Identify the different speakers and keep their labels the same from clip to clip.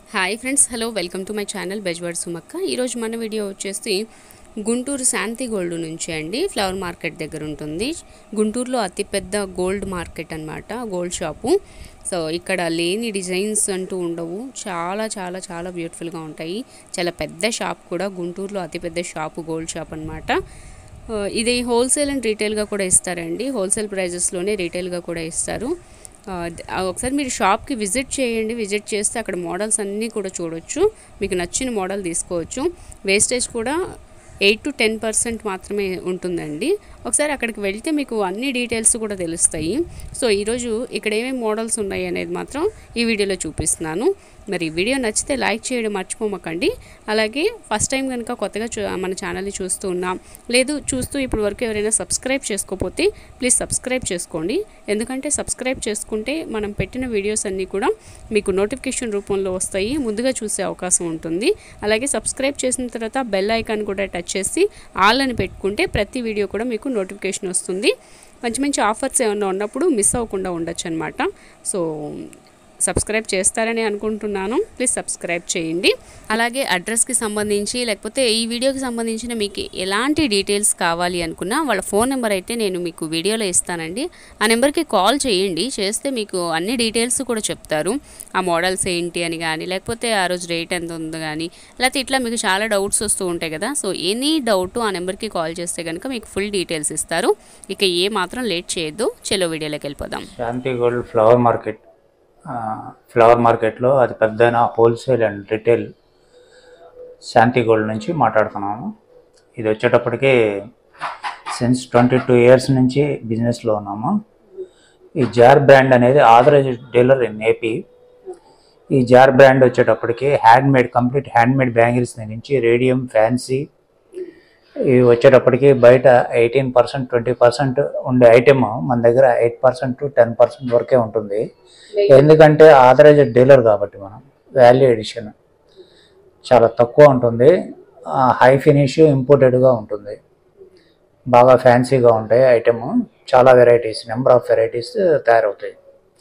Speaker 1: Hi friends hello welcome to my channel Bezwad Sumakka ఈరోజు మన video వచ్చేసి గుంటూరు శాంతి గోల్డ్ నుంచి అండి ఫ్లవర్ మార్కెట్ దగ్గర ఉంటుంది గుంటూరులో అతిపెద్ద గోల్డ్ మార్కెట్ అన్నమాట గోల్డ్ షాపు సో ఇక్కడ లేని డిజైన్స్ అంటూ ఉండవు చాలా చాలా చాలా బ్యూటిఫుల్గా ఉంటాయి చాలా పెద్ద షాప్ కూడా గుంటూరులో అతిపెద్ద షాపు గోల్డ్ షాప్ అనమాట ఇది హోల్సేల్ అండ్ రీటైల్గా కూడా ఇస్తారండి హోల్సేల్ ప్రైజెస్లోనే రీటైల్గా కూడా ఇస్తారు ఆ, ద- ఆ, ఒకసారి మీరు షాప్కి విజిట్ చేయండి విజిట్ చేస్తే అక్కడ మోడల్స్ అన్నీ కూడా చూడొచ్చు మీకు నచ్చిన మోడల్ తీసుకోవచ్చు వేస్టేజ్ కూడా ఎయిట్ టు టెన్ పర్సెంట్ మాత్రమే ఉంటుందండి ఒకసారి అక్కడికి వెళ్తే మీకు అన్ని డీటెయిల్స్ కూడా తెలుస్తాయి సో ఈరోజు ఇక్కడ ఏమేమి మోడల్స్ ఉన్నాయి అనేది మాత్రం ఈ వీడియోలో చూపిస్తున్నాను మరి ఈ వీడియో నచ్చితే లైక్ చేయడం మర్చిపోమకండి అలాగే ఫస్ట్ టైం కనుక కొత్తగా చూ మన ఛానల్ని చూస్తూ ఉన్నాం లేదు చూస్తూ ఇప్పుడు వరకు ఎవరైనా సబ్స్క్రైబ్ చేసుకోకపోతే ప్లీజ్ సబ్స్క్రైబ్ చేసుకోండి ఎందుకంటే సబ్స్క్రైబ్ చేసుకుంటే మనం పెట్టిన వీడియోస్ అన్నీ కూడా మీకు నోటిఫికేషన్ రూపంలో వస్తాయి ముందుగా చూసే అవకాశం ఉంటుంది అలాగే సబ్స్క్రైబ్ చేసిన తర్వాత బెల్ ఐకాన్ కూడా టచ్ చేసి ఆల్ అని పెట్టుకుంటే ప్రతి వీడియో కూడా మీకు నోటిఫికేషన్ వస్తుంది మంచి మంచి ఆఫర్స్ ఏమైనా ఉన్నప్పుడు మిస్ అవ్వకుండా ఉండొచ్చు అనమాట సో సబ్స్క్రైబ్ చేస్తారని అనుకుంటున్నాను ప్లీజ్ సబ్స్క్రైబ్ చేయండి అలాగే అడ్రస్కి సంబంధించి లేకపోతే ఈ వీడియోకి సంబంధించిన మీకు ఎలాంటి డీటెయిల్స్ కావాలి అనుకున్నా వాళ్ళ ఫోన్ నెంబర్ అయితే నేను మీకు వీడియోలో ఇస్తానండి ఆ నెంబర్కి కాల్ చేయండి చేస్తే మీకు అన్ని డీటెయిల్స్ కూడా చెప్తారు ఆ మోడల్స్ ఏంటి అని కానీ లేకపోతే ఆ రోజు రేట్ ఎంత ఉందో కానీ లేకపోతే ఇట్లా మీకు చాలా డౌట్స్ వస్తూ ఉంటాయి కదా సో ఎనీ డౌట్ ఆ నెంబర్కి కాల్ చేస్తే కనుక మీకు ఫుల్ డీటెయిల్స్ ఇస్తారు ఇక ఏ మాత్రం లేట్ చేయొద్దు చెలో వీడియోలోకి వెళ్ళిపోదాం
Speaker 2: శాంతి గోల్డ్ ఫ్లవర్ మార్కెట్ ఆ, ఫ్లవర్ మార్కెట్లో అది పెద్దైన wholesale and retail Shanti gold నుంచి మాట్లాడుతున్నాము ఇది వచ్చేటప్పటికి సిన్స్ ట్వంటీ టూ ఇయర్స్ నుంచి బిజినెస్లో ఉన్నాము ఈ జార్ బ్రాండ్ అనేది ఆథరైజ్ డీలర్ ఇన్ ఏపీ ఈ జార్ బ్రాండ్ వచ్చేటప్పటికి hand made complete hand made bangles నుంచి రేడియం ఫ్యాన్సీ ఇవి వచ్చేటప్పటికి బయట ఎయిటీన్ పర్సెంట్ ట్వంటీ పర్సెంట్ ఉండే ఐటెం మన దగ్గర eight percent to ten percent వరకే ఉంటుంది ఎందుకంటే ఆథరైజ్డ్ డీలర్ కాబట్టి మనం వాల్యూ ఎడిషన్ చాలా తక్కువ ఉంటుంది హై ఫినిష్ ఇంపోర్టెడ్గా ఉంటుంది బాగా ఫ్యాన్సీగా ఉంటాయి ఐటమ్ చాలా వెరైటీస్ నెంబర్ ఆఫ్ వెరైటీస్ తయారవుతాయి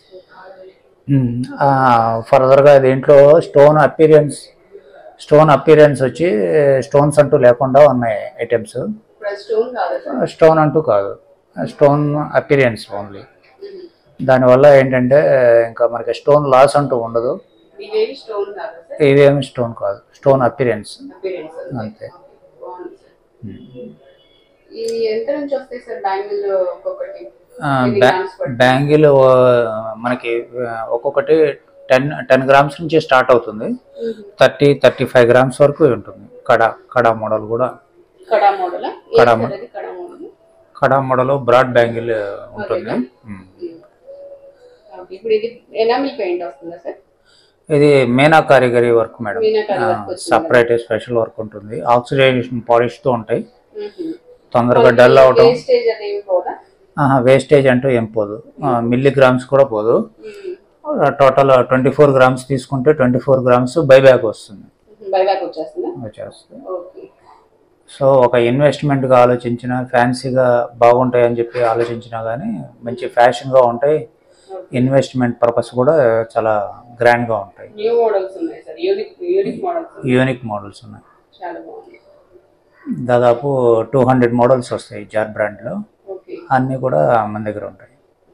Speaker 2: ఫర్దర్గా దీంట్లో స్టోన్ అపీరియన్స్ స్టోన్ అపీరియన్స్ వచ్చి స్టోన్స్ అంటూ లేకుండా ఉన్నాయి ఐటమ్స్
Speaker 1: స్టోన్ కాదా సార్
Speaker 2: స్టోన్ అంటూ కాదు స్టోన్ అపీరియన్స్ ఓన్లీ దానివల్ల ఏంటంటే ఇంకా మనకి స్టోన్ లాస్ అంటూ ఉండదు
Speaker 1: ఇవేవి స్టోన్ కాదా సార్
Speaker 2: ఇవేమి స్టోన్ కాదు స్టోన్ అపీరియన్స్
Speaker 1: అపీరెన్స్
Speaker 2: అంతే
Speaker 1: బాగుంది సార్ ఇది ఎంత నుంచి వస్తాయి సార్ బ్యాంగిల్ ఒక్కొక్కటి
Speaker 2: ఆ,
Speaker 1: ఎన్ని
Speaker 2: బ్యా-
Speaker 1: grams పడుతుంది?
Speaker 2: బ్యాంగిల్ ఆ, మనకి ఆ, ఒక్కొక్కటి టెన్ టెన్ గ్రామ్స్ నుంచి స్టార్ట్ అవుతుంది థర్టీ థర్టీ ఫైవ్ గ్రామ్స్ వరకు ఉంటుంది కడా కడా మోడల్ కూడా
Speaker 1: కడా మోడల్
Speaker 2: కడా మోడల్.
Speaker 1: అది కడా మోడల్
Speaker 2: కడా మోడల్ బ్రాడ్ బ్యాంగిల్ ఉంటుంది ఉమ్.
Speaker 1: ఓకే ఇప్పుడు ఇది ఎనామిల్ పెయింట్ వస్తుందా సార్
Speaker 2: ఇది మీనా కారిగరీ వర్క్ మేడం
Speaker 1: మీనాకారి work వచ్చింది.
Speaker 2: సపరేట్ స్పెషల్ వర్క్ ఉంటుంది ఆక్సిడైజేషన్ పాలిష్ తో ఉంటాయి తొందరగా డల్ అవటం
Speaker 1: వేస్టేజ్ అనేది కూడా
Speaker 2: వేస్టేజ్ అంటూ ఏం పోదు మిల్లీ గ్రామ్స్ కూడా పోదు టోటల్ ట్వంటీ ఫోర్ గ్రామ్స్ తీసుకుంటే ట్వంటీ ఫోర్ గ్రామ్స్ బైబ్యాక్ వస్తుంది
Speaker 1: బైబ్యాక్ వచ్చేస్తుందా
Speaker 2: వచ్చేస్తుంది
Speaker 1: ఓకే
Speaker 2: సో ఒక ఇన్వెస్ట్మెంట్గా ఆలోచించిన ఫ్యాన్సీగా బాగుంటాయి అని చెప్పి ఆలోచించినా కానీ మంచి ఫ్యాషన్గా ఉంటాయి ఇన్వెస్ట్మెంట్ పర్పస్ కూడా చాలా గ్రాండ్గా ఉంటాయి
Speaker 1: న్యూ మోడల్స్ ఉన్నాయి sir unique unique models
Speaker 2: unique models ఉన్నాయి
Speaker 1: చాలా బాగుంది
Speaker 2: దాదాపు టూ హండ్రెడ్ మోడల్స్ వస్తాయి జార్ బ్రాండ్లో
Speaker 1: ఓకే
Speaker 2: అన్నీ కూడా మన దగ్గర ఉంటాయి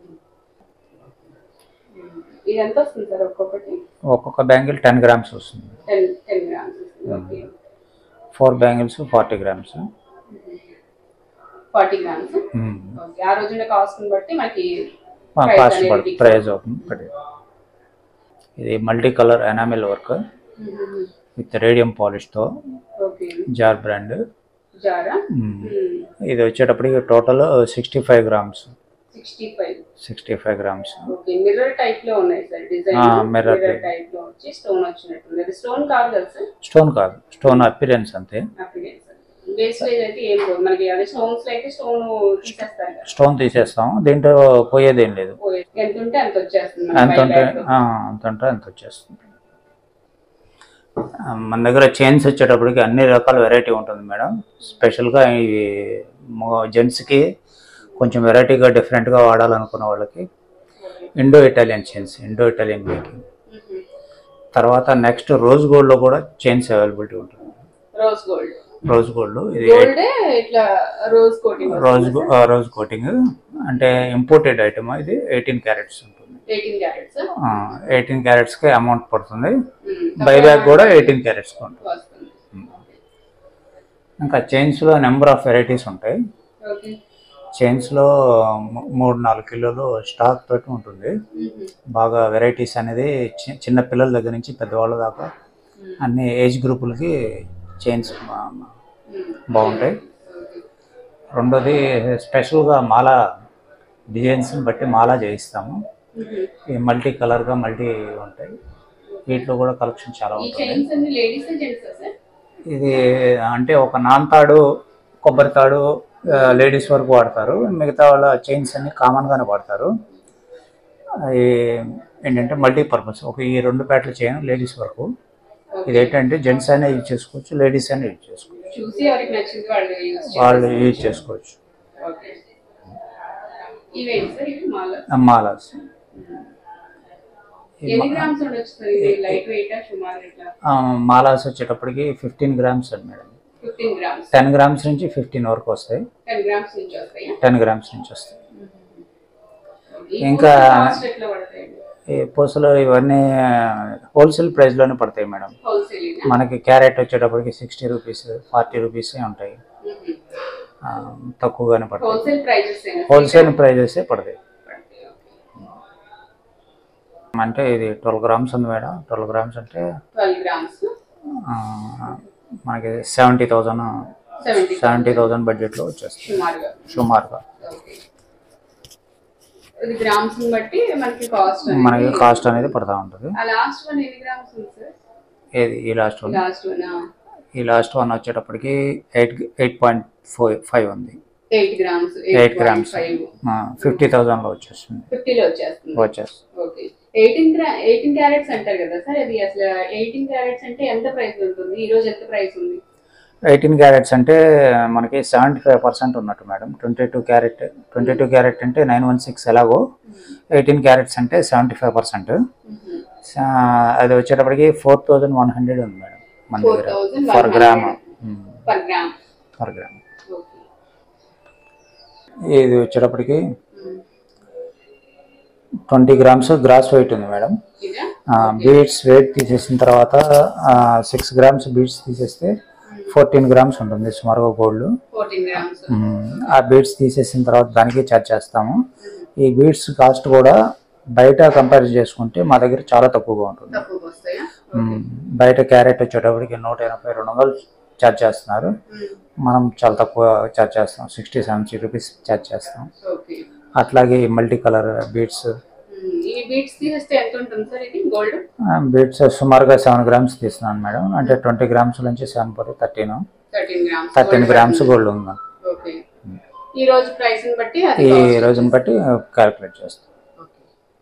Speaker 1: ఇది ఎంత వస్తుంది సార్ ఒక్కొక్కటి
Speaker 2: ఒక్కొక్క బ్యాంగిల్ టెన్ గ్రామ్స్ వస్తుంది
Speaker 1: ten ten grams okay
Speaker 2: four bangles forty grams
Speaker 1: forty grams okay ఆ రోజున కాస్ట్ బట్టి మనకి
Speaker 2: కాస్ట్
Speaker 1: అనేది
Speaker 2: పడుతుంది
Speaker 1: fix
Speaker 2: ప్రైస్ అవుతుంది పడి ఇది multi colour enamel work with radium పాలిష్తో
Speaker 1: ఓకే
Speaker 2: జార్ బ్రాండ్
Speaker 1: జారా
Speaker 2: ఇది వచ్చేటప్పటికి total sixty five grams
Speaker 1: sixty five
Speaker 2: sixty five grams
Speaker 1: okay mirror type లో ఉన్నాయి సార్ డిజైన్
Speaker 2: ఆ, mirror
Speaker 1: మిర్రర్
Speaker 2: type.
Speaker 1: టైప్ లో వచ్చి స్టోన్ వచ్చినట్టుంది అది స్టోన్ కాదు కదా సార్
Speaker 2: స్టోన్ కాదు స్టోన్ అపిరెన్స్ అంతే
Speaker 1: అప్లికేషన్ వేస్టేజ్ అయితే ఏం పోదు మనకి అదే స్టోన్స్ లో అయితే స్టోన్ తీసేస్తారు కదా
Speaker 2: స్టోన్ తీసేస్తాం దీంట్లో పోయేదేం లేదు
Speaker 1: పోయే- ఎంత ఉంటే అంత వచ్చేస్తుంది
Speaker 2: ఎంత
Speaker 1: మనకి
Speaker 2: ఉంటే
Speaker 1: buyback.
Speaker 2: ఆ, అంత ఉంటే అంత వచ్చేస్తుంది ఆ, మన దగ్గర చైన్స్ వచ్చేటప్పటికి అన్ని రకాల వెరైటీ ఉంటుంది మేడం స్పెషల్గా ఇవి జెంట్స్కి కొంచెం వెరైటీగా డిఫరెంట్గా వాడాలనుకున్న వాళ్ళకి Indo Italian chains Indo Italian making తర్వాత నెక్స్ట్ రోజ్ గోల్డ్లో కూడా చైన్స్ అవైలబిలిటీ ఉంటుంది
Speaker 1: రోజ్ గోల్డ్
Speaker 2: రోజ్ గోల్డ్ ఇది
Speaker 1: గోల్డ్ ఇట్లా రోజ్ కోటింగ్
Speaker 2: రోజ్ గో- ఆ, రోజ్ కోటింగ్ అంటే ఇంపోర్టెడ్ ఐటమ్ ఇది ఎయిటీన్ క్యారెట్స్ ఉంటుంది
Speaker 1: ఎయిటీన్ క్యారెట్స్
Speaker 2: ఎయిటీన్ క్యారెట్స్కి అమౌంట్ పడుతుంది బైబ్యాక్ కూడా ఎయిటీన్ క్యారెట్స్కి ఉంటుంది
Speaker 1: వస్తుంది
Speaker 2: ఇంకా చైన్స్లో నెంబర్ ఆఫ్ వెరైటీస్ ఉంటాయి
Speaker 1: ఓకే
Speaker 2: చైన్స్లో ము- మూడు నాలుగు కిలోలు స్టాక్ తోటి ఉంటుంది బాగా వెరైటీస్ అనేది చి- చిన్న పిల్లల దగ్గర నుంచి పెద్దవాళ్ళ దాకా అన్ని ఏజ్ గ్రూపులకి చైన్స్ బాగుంటాయి రెండోది స్పెషల్గా మాల డిజైన్స్ని బట్టి మాల చేయిస్తాము ఈ మల్టీ కలర్గా మల్టీ ఉంటాయి వీటిలో కూడా కలెక్షన్ చాలా
Speaker 1: ఈ
Speaker 2: ఉంటుంది
Speaker 1: చైన్స్ అన్ని లేడీస్ జెంట్స్ సార్
Speaker 2: ఇది అంటే ఒక నాన్తాడు కొబ్బరి తాడు లేడీస్ వరకు వాడతారు మిగతా వాళ్ళ చైన్స్ అన్ని కామన్గానే వాడతారు అవి ఏంటంటే మల్టీపర్పస్ ఒక ఈ రెండు ప్యాట్ల చైన్ లేడీస్ వరకు ఇది ఏంటంటే జెంట్స్ అయినా యూజ్ చేసుకోవచ్చు లేడీస్ అయినా యూజ్ చేసుకోవచ్చు
Speaker 1: చూసి ఎవరికి నచ్చింది వాళ్ళు యూస్
Speaker 2: వాళ్ళు యూజ్ చేసుకోవచ్చు
Speaker 1: ఓకే ఇవేంటి సార్ ఇవి మాల
Speaker 2: మాలాస్
Speaker 1: ఎన్ని గ్రామ్స్ ఉండొచ్చు సార్ ఇది లైట్ వెయిట్ సుమారు ఇట్లా
Speaker 2: మాలాస్ వచ్చేటప్పటికి ఫిఫ్టీన్ గ్రామ్స్ అండి madam
Speaker 1: fifteen grams
Speaker 2: ten grams నుంచి ఫిఫ్టీన్ వరకు వస్తాయి
Speaker 1: టెన్ గ్రామ్స్ నుంచి వస్తాయా
Speaker 2: టెన్ గ్రామ్స్ నుంచి వస్తాయి
Speaker 1: ఈ
Speaker 2: ఇంకా-
Speaker 1: కాస్ట్ ఎట్లా పడతాయండి
Speaker 2: ఈ పూసలు ఇవన్నీ హోల్సేల్ ప్రైస్లోనే పడతాయి మేడం
Speaker 1: హోల్సేల్
Speaker 2: మనకి క్యారెట్ వచ్చేటప్పటికి సిక్స్టీ రూపీస్ ఫార్టీ రూపీస్ ఉంటాయి ఆ, తక్కువగానే పడతాయి
Speaker 1: హోల్సేల్ ప్రైజెస్
Speaker 2: హోల్సేల్ ప్రైజెస్ పడతాయి అంటే ఇది ట్వెల్వ్ గ్రామ్స్ ఉంది మేడం ట్వెల్వ్ గ్రామ్స్ అంటే
Speaker 1: ట్వెల్వ్ గ్రామ్స్
Speaker 2: ఆ, మనకి seventy thousand
Speaker 1: seventy
Speaker 2: seventy thousand బడ్జెట్లో వచ్చేస్తుంది
Speaker 1: సుమారుగా
Speaker 2: సుమారుగా
Speaker 1: ఓకే ఇది గ్రామ్స్ బట్టి మనకి కాస్ట్
Speaker 2: మనకి కాస్ట్ అనేది పడతా ఉంటుంది
Speaker 1: ఆ లాస్ట్ వన్ ఎన్ని గ్రామ్స్ ఉంది సార్
Speaker 2: ఏది ఈ లాస్ట్ వన్
Speaker 1: లాస్ట్ వన్
Speaker 2: ఈ లాస్ట్ వన్ వచ్చేటప్పటికి eight eight point four five ఉంది
Speaker 1: eight grams
Speaker 2: eight grams
Speaker 1: five
Speaker 2: fifty థౌజండ్లో వచ్చేస్తుంది
Speaker 1: ఫిఫ్టీలో వచ్చేస్తుంది
Speaker 2: వచ్చేస్తుంది
Speaker 1: ఓకే ఎయిటీన్ గ్రా ఎయిటీన్ క్యారెట్స్ అంటారు కదా సార్ అది అసలు ఎయిటీన్ క్యారెట్స్ అంటే ఎంత ప్రైస్ ఉంటుంది ఈ రోజు ఎంత ప్రైస్ ఉంది
Speaker 2: ఎయిటీన్ క్యారెట్స్ అంటే మనకి సెవెంటీ ఫైవ్ పర్సెంట్ ఉన్నట్టు madam twenty two carat twenty two carat అంటే నైన్ వన్ సిక్స్ ఎలాగో ఎయిటీన్ క్యారెట్స్ అంటే సెవెంటీ ఫైవ్ పర్సెంట్ అది వచ్చేటప్పటికి ఫోర్ థౌజండ్ వన్ హండ్రెడ్ ఉంది మేడం మన
Speaker 1: ఫోర్
Speaker 2: దగ్గర
Speaker 1: thousand
Speaker 2: for gram
Speaker 1: per gram
Speaker 2: for gram
Speaker 1: okay
Speaker 2: ఇది వచ్చేటప్పటికి ట్వంటీ గ్రామ్స్ గ్రాస్ వెయిట్ ఉంది మేడం
Speaker 1: ఇదా
Speaker 2: బీడ్స్ వెయిట్ తీసేసిన తర్వాత సిక్స్ గ్రామ్స్ బీడ్స్ తీసేస్తే ఫోర్టీన్ గ్రామ్స్ ఉంటుంది సుమారుగా గోల్డ్
Speaker 1: ఫోర్టీన్ గ్రామ్స్
Speaker 2: ఆ బీడ్స్ తీసేసిన తర్వాత దానికి ఛార్జ్ చేస్తాము ఈ బీడ్స్ కాస్ట్ కూడా బయట కంపేర్ చేసుకుంటే మా దగ్గర చాలా తక్కువగా ఉంటుంది
Speaker 1: తక్కువకి వస్తాయా
Speaker 2: మ్మ్. బయట క్యారెట్ వచ్చేటప్పటికి నూట ఎనభై రెండు వందలు ఛార్జ్ చేస్తున్నారు మనం చాలా తక్కువ ఛార్జ్ చేస్తాం సిక్స్టీ సెవెంటీ రూపీస్ ఛార్జ్ చేస్తాం
Speaker 1: ఓకే
Speaker 2: అట్లాగే మల్టీ కలర్ బీడ్స్
Speaker 1: ఈ బీట్స్ తీసేస్తే ఎంత ఉంటుంది సార్ ఇది గోల్డ్
Speaker 2: బీడ్స్ సుమారుగా సెవెన్ గ్రామ్స్ తీస్తున్నాను మేడం అంటే ట్వంటీ గ్రామ్స్ నుంచి సెవెన్ పోతే thirteen
Speaker 1: thirteen grams
Speaker 2: thirteen grams gold ఉంది
Speaker 1: ఓకే ఈ రోజు ప్రైస్ బట్టి అది
Speaker 2: ఈ
Speaker 1: cost.
Speaker 2: రోజుని బట్టి క్యాలిక్యులేట్ చేస్తాం
Speaker 1: Okay.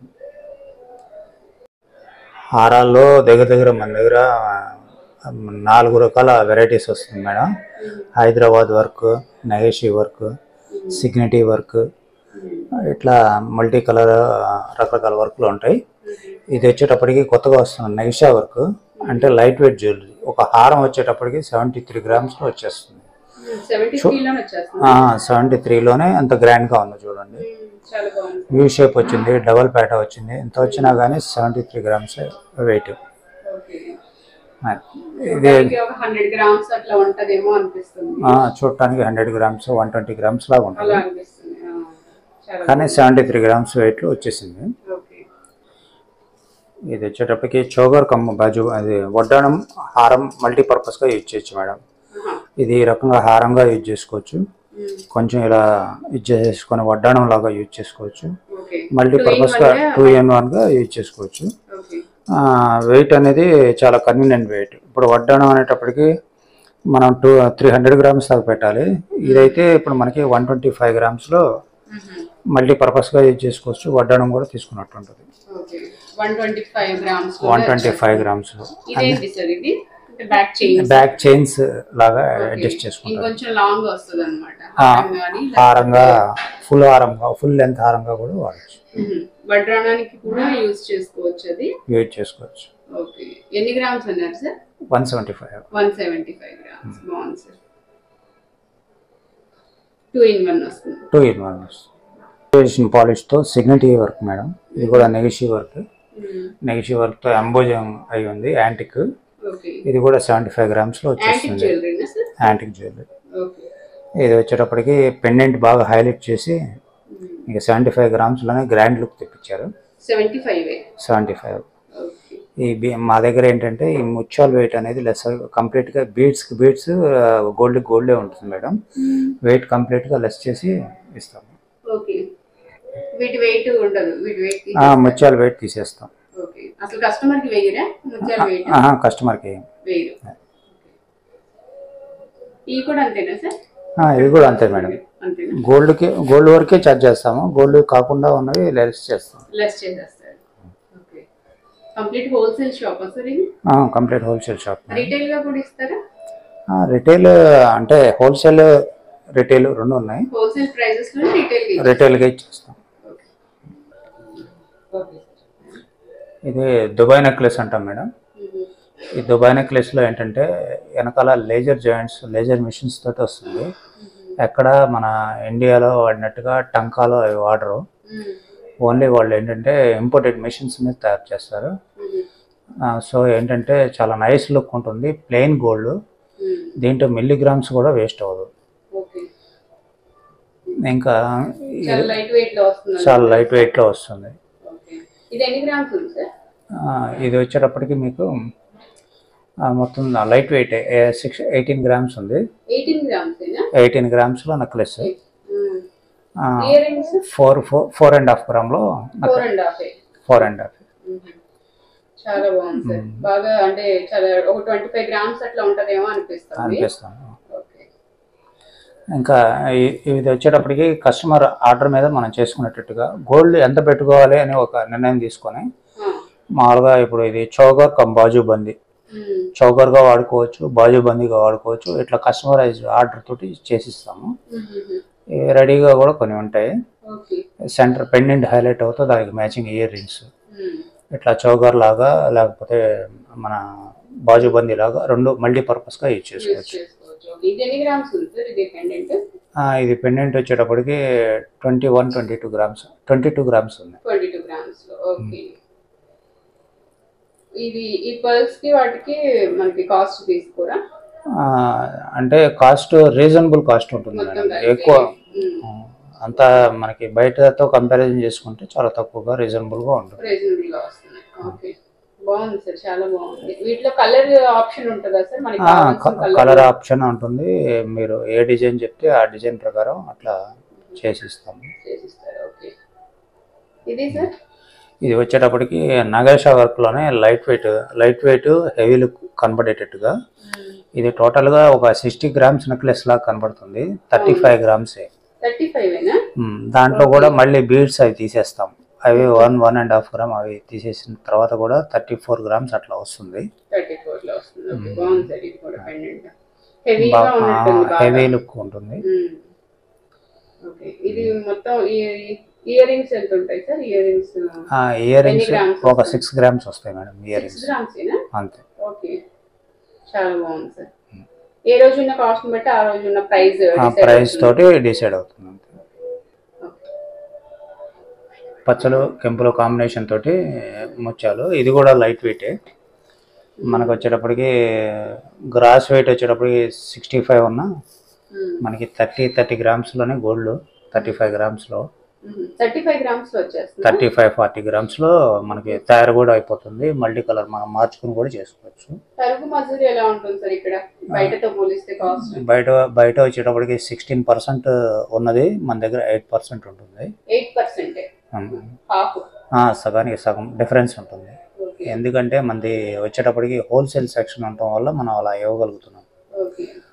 Speaker 2: హారాల్లో దగ్గర దగ్గర మన దగ్గర ఆ, నాలుగు రకాల వెరైటీస్ వస్తుంది madam Hyderabad work nagashi work Signity work ఇట్లా మల్టీ కలర్ రకరకాల వర్క్లు ఉంటాయి ఇది వచ్చేటప్పటికి కొత్తగా వస్తుంది నైషా వర్క్ అంటే లైట్ వెయిట్ జ్యువెలరీ ఒక హారం వచ్చేటప్పటికి సెవెంటీ త్రీ గ్రామ్స్లో వచ్చేస్తుంది
Speaker 1: సెవెంటీ త్రీలోనే వచ్చేస్తుంది
Speaker 2: సెవెంటీ త్రీలోనే అంత గ్రాండ్గా ఉంది చూడండి
Speaker 1: మ్మ్. చాలా బాగుంది
Speaker 2: యూ షేప్ వచ్చింది డబల్ పేట వచ్చింది ఎంత వచ్చినా కానీ seventy three grams weight
Speaker 1: okay
Speaker 2: ఇది
Speaker 1: దానికి ఒక హండ్రెడ్ గ్రామ్స్ అట్లా ఉంటదేమో అనిపిస్తుంది
Speaker 2: ఆ, చూడటానికి hundred grams one twenty grams లాగా ఉంటుంది
Speaker 1: అలా అనిపిస్తుంది ఆ, చాలా
Speaker 2: కానీ సెవెంటీ త్రీ గ్రామ్స్ వెయిట్లో వచ్చేసింది
Speaker 1: ఓకే
Speaker 2: ఇది వచ్చేటప్పటికి చోగర్ కమ్మ బాజు అది వడ్డాణం హారం మల్టీపర్పస్గా యూజ్ చేయొచ్చు మేడం
Speaker 1: ఆహా.
Speaker 2: ఇది ఈ రకంగా హారంగా యూజ్ చేసుకోవచ్చు
Speaker 1: మ్మ్.
Speaker 2: కొంచెం ఇలా యూజ్ చేసుకొని వడ్డాణం లాగా యూజ్ చేసుకోవచ్చు
Speaker 1: ఓకే
Speaker 2: మల్టీపర్పస్గా
Speaker 1: Two in one
Speaker 2: two in వన్గా యూజ్ చేసుకోవచ్చు
Speaker 1: ఓకే
Speaker 2: వెయిట్ అనేది చాలా కన్వీనియంట్ వెయిట్ ఇప్పుడు వడ్డాణం అనేటప్పటికి మనం టూ త్రీ హండ్రెడ్ గ్రామ్స్ దాకా పెట్టాలి ఇదైతే ఇప్పుడు మనకి వన్ ట్వంటీ ఫైవ్ గ్రామ్స్లో
Speaker 1: మ్మ్.
Speaker 2: మల్టీపర్పస్గా యూజ్ చేసుకోవచ్చు వడ్డాణం కూడా తీసుకున్నట్టు ఉంటుంది
Speaker 1: okay one twenty five grams
Speaker 2: one twenty five గ్రామ్స్లో
Speaker 1: ఇదేంటి సార్ ఇది అంటే బ్యాక్ చైన్
Speaker 2: బ్యాక్ చైన్స్ లాగా అడ్జస్ట్ చేసుకుంటారు
Speaker 1: ఇంకొంచెం లాంగ్ వస్తుంది అనమాట
Speaker 2: ఆ,
Speaker 1: కానీ
Speaker 2: హారంగా ఫుల్ హారంగా ఫుల్ లెంత్ హారంగా కూడా వాడచ్చు
Speaker 1: వడ్రానానికి కూడా యూజ్ చేసుకోవచ్చు అది
Speaker 2: యూజ్ చేసుకోవచ్చు
Speaker 1: ఓకే ఎన్ని గ్రామ్స్ అన్నారు sir
Speaker 2: one seventy five
Speaker 1: one seventy five grams బాగుంది సార్ టూ ఇన్ వన్ వస్తుంది
Speaker 2: టూ ఇన్ వన్ పాలిష్తో సిగ్నిటీ వర్క్ మేడం ఇది కూడా నెగిషి వర్క్ నెగిషి వర్క్తో అంబోజం అయి ఉంది యాంటిక్
Speaker 1: ఓకే
Speaker 2: ఇది కూడా సెవెంటీ ఫైవ్ గ్రామ్స్లో
Speaker 1: యాంటిక్
Speaker 2: వచ్చేస్తుంది
Speaker 1: జ్యువెలరీనా సార్
Speaker 2: యాంటిక్ జ్యువెలరీ
Speaker 1: ఓకే
Speaker 2: ఇది వచ్చేటప్పటికి పెండెంట్ బాగా హైలైట్ చేసి ఇక సెవెంటీ ఫైవ్ గ్రామ్స్లోనే గ్రాండ్ లుక్ తెప్పించారు
Speaker 1: seventy five
Speaker 2: seventy five
Speaker 1: okay
Speaker 2: ఈ బి- మా దగ్గర ఏంటంటే ఈ ముత్యాల వెయిట్ అనేది లెస్ కంప్లీట్గా బీడ్స్కి బీడ్స్ గోల్డ్ గోల్డే ఉంటుంది మేడం వెయిట్ కంప్లీట్గా లెస్ చేసి ఇస్తాము
Speaker 1: ఓకే వీటి వెయిట్ ఉండదు వీటి వెయిట్
Speaker 2: ఆ, ముత్యాల వెయిట్ తీసేస్తాం
Speaker 1: ఓకే అసలు కస్టమర్ కి వెయ్యరా ముత్యాల వెయిట్
Speaker 2: ఆహా, కస్టమర్కి
Speaker 1: వేయరు ఇవి కూడా అంతేనా సార్
Speaker 2: ఆ, ఇవి కూడా అంతే మేడం
Speaker 1: అంతేనా
Speaker 2: గోల్డ్కి గోల్డ్ వరకే ఛార్జ్ చేస్తాము గోల్డ్ కాకుండా ఉన్నవి లెస్ చేస్తాం
Speaker 1: లెస్ చేసేస్తారు okay complete wholesale shop sir ఇది
Speaker 2: ఆ, కంప్లీట్ హోల్సేల్ షాప్
Speaker 1: రీటైల్ గా కూడా ఇస్తారా
Speaker 2: ఆ, రిటైల్ అంటే హోల్సేల్ రిటైల్ రెండు ఉన్నాయి
Speaker 1: హోల్సేల్ ప్రైజెస్ లో రీటైల్ గా
Speaker 2: రిటైల్గా ఇచ్చేస్తాం
Speaker 1: ఓకే ఓకే
Speaker 2: ఇది దుబాయ్ నెక్లెస్ అంటాం మేడం ఈ దుబాయ్ నెక్లెస్లో ఏంటంటే వెనకాల లేజర్ జాయింట్స్ లేజర్ మిషన్స్ తోటి వస్తుంది ఎక్కడ మన ఇండియాలో వాడినట్టుగా టంకాలో అవి వాడరు ఓన్లీ వాళ్ళు ఏంటంటే ఇంపోర్టెడ్ మిషన్స్ మీద తయారు చేస్తారు సో ఏంటంటే చాలా నైస్ లుక్ ఉంటుంది ప్లెయిన్ గోల్డ్ దీంట్లో మిల్లీగ్రామ్స్ కూడా వేస్ట్ అవ్వదు
Speaker 1: ఓకే
Speaker 2: ఇంకా
Speaker 1: చాలా లైట్ వెయిట్ లో వస్తుంది
Speaker 2: చాలా లైట్ వెయిట్లో వస్తుంది
Speaker 1: ఓకే ఇది ఎన్ని గ్రామ్స్ ఉంది సార్
Speaker 2: ఆ, ఇది వచ్చేటప్పటికి మీకు ఆ, మొత్తం light weight six eighteen grams ఉంది
Speaker 1: ఎయిటీన్ గ్రామ్స్ ఏనా
Speaker 2: ఎయిటీన్ గ్రామ్స్లో necklace
Speaker 1: earrings
Speaker 2: four four four and half గ్రామ్లో
Speaker 1: four and half
Speaker 2: four and half
Speaker 1: చాలా బాగుంది సార్ బాగా అంటే చాలా ఒక ట్వంటీ ఫైవ్ గ్రామ్స్ అట్లా ఉంటదేమో అనిపిస్తుంది
Speaker 2: అనిపిస్తాను
Speaker 1: ఓకే
Speaker 2: ఇంకా ఇ- ఇది వచ్చేటప్పటికి కస్టమర్ ఆర్డర్ మీద మనం చేసుకునేటట్టుగా గోల్డ్ ఎంత పెట్టుకోవాలి అని ఒక నిర్ణయం తీసుకొని మామూలుగా ఇప్పుడు ఇది చౌకర్ కమ్ బాజుబందీ చౌకర్గా వాడుకోవచ్చు బాజుబందీగా వాడుకోవచ్చు ఇట్లా కస్టమైజ్ ఆర్డర్ తోటి చేసిస్తాము ఇవి రెడీగా కూడా కొన్ని ఉంటాయి
Speaker 1: ఓకే
Speaker 2: సెంటర్ పెండెంట్ హైలైట్ అవుతుంది దానికి మ్యాచింగ్ ఇయర్ రింగ్స్ ఇట్లా చౌకర్ లాగా లేకపోతే మన బాజుబందీ లాగా రెండు మల్టీపర్పస్గా యూజ్ చేసుకోవచ్చు
Speaker 1: చేసుకోవచ్చు ఇది ఎన్ని గ్రామ్స్ ఉంది సార్ ఇది పెండెంట్
Speaker 2: ఆ, ఇది పెండెంట్ వచ్చేటప్పటికి twenty one twenty two grams twenty two grams ఉంది
Speaker 1: ట్వంటీ టూ గ్రామ్స్ లో ఓకే ఇది ఈ పర్ల్స్ కి వాటికి మనకి కాస్ట్ తీసుకోరా
Speaker 2: ఆ, అంటే కాస్ట్ రీజనబుల్ కాస్ట్ ఉంటుంది
Speaker 1: మొత్తం
Speaker 2: మేడం
Speaker 1: కలిపి
Speaker 2: ఎక్కువ
Speaker 1: ఉమ్.
Speaker 2: ఆ, అంతా మనకి బయటతో కంపారిజన్ చేసుకుంటే చాలా తక్కువగా రీజనబుల్గా ఉంటుంది
Speaker 1: రీజనబుల్ గా వస్తున్నాయి ఓకే బాగుంది సార్ చాలా బాగుంది వీటిలో కలర్ ఆప్షన్ ఉంటుందా సార్ మనకి కావాల్సిన
Speaker 2: కలర్
Speaker 1: కలర్
Speaker 2: ఆప్షన్ ఉంటుంది మీరు ఏ డిజైన్ చెప్తే ఆ డిజైన్ ప్రకారం అట్లా చేసిస్తాము
Speaker 1: చేసిస్తారు ఓకే ఇది సార్
Speaker 2: ఇది వచ్చేటప్పటికి నగేషా వర్క్లోనే light weight light weight heavy look కనబడేటట్టుగా ఇది టోటల్గా ఒక సిక్స్టీ గ్రామ్స్ నెక్లెస్ లాగా కనబడుతుంది థర్టీ ఫైవ్ గ్రామ్సే
Speaker 1: థర్టీ ఫైవ్ ఏనా
Speaker 2: మ్మ్. దాంట్లో కూడా మళ్ళీ బీడ్స్ అవి తీసేస్తాం అవి one one and half gram అవి తీసేసిన తర్వాత కూడా థర్టీ ఫోర్ గ్రామ్స్ అట్లా వస్తుంది
Speaker 1: థర్టీ ఫోర్ లో వస్తుంది ఓకే బాగుంది సార్ ఇది కూడా పెండెంట్ హెవీగా ఉన్నట్టుంది బాగా
Speaker 2: హెవీ లుక్ ఉంటుంది
Speaker 1: మ్మ్. ఓకే ఇది మొత్తం ఇయర్ రింగ్స్ ఎంత ఉంటాయి sir ear rings
Speaker 2: ear rings
Speaker 1: ఎన్ని grams
Speaker 2: ఒక సిక్స్ గ్రామ్స్ వస్తాయి madam ear
Speaker 1: six
Speaker 2: rings
Speaker 1: grams ఏనా
Speaker 2: అంతే
Speaker 1: ఓకే చాలా బాగుంది సార్ ఏ రోజు ఉన్న కాస్ట్ బట్టి ఆ రోజు ఉన్న ప్రైస్
Speaker 2: ఆ ప్రైస్ తోటి డిసైడ్ అవుతుంది అంతే పచ్చలు కెంపులు కాంబినేషన్ తోటి ముత్యాలు ఇది కూడా లైట్ వెయిటే మనకు వచ్చేటప్పటికి గ్రాస్ వెయిట్ వచ్చేటప్పటికి సిక్స్టీ ఫైవ్ ఉన్న మనకి థర్టీ థర్టీ గ్రామ్స్లోనే గోల్డ్ థర్టీ ఫైవ్ గ్రామ్స్లో
Speaker 1: థర్టీ ఫైవ్ గ్రామ్స్ వచ్చేస్తుంది
Speaker 2: థర్టీ ఫైవ్ ఫార్టీ గ్రామ్స్లో మనకి తయారు కూడా అయిపోతుంది మల్టీ కలర్ మనం మార్చుకుని కూడా చేసుకోవచ్చు
Speaker 1: తరుగు మజూరి ఎలా ఉంటుంది సార్ ఇక్కడ బయటతో పోలిస్తే కాస్ట్
Speaker 2: బయట బయట వచ్చేటప్పటికి సిక్స్టీన్ పర్సెంట్ ఉన్నది మన దగ్గర ఎయిట్ పర్సెంట్ ఉంటుంది
Speaker 1: ఎయిట్ పర్సెంట్
Speaker 2: ఉమ్.
Speaker 1: హాఫ్
Speaker 2: ఆ, సగానికి సగం డిఫరెన్స్ ఉంటుంది
Speaker 1: ఓకే
Speaker 2: ఎందుకంటే మనది వచ్చేటప్పటికి హోల్సేల్ సెక్షన్ ఉండటం వల్ల మనం అలా ఇవ్వగలుగుతున్నాం
Speaker 1: ఓకే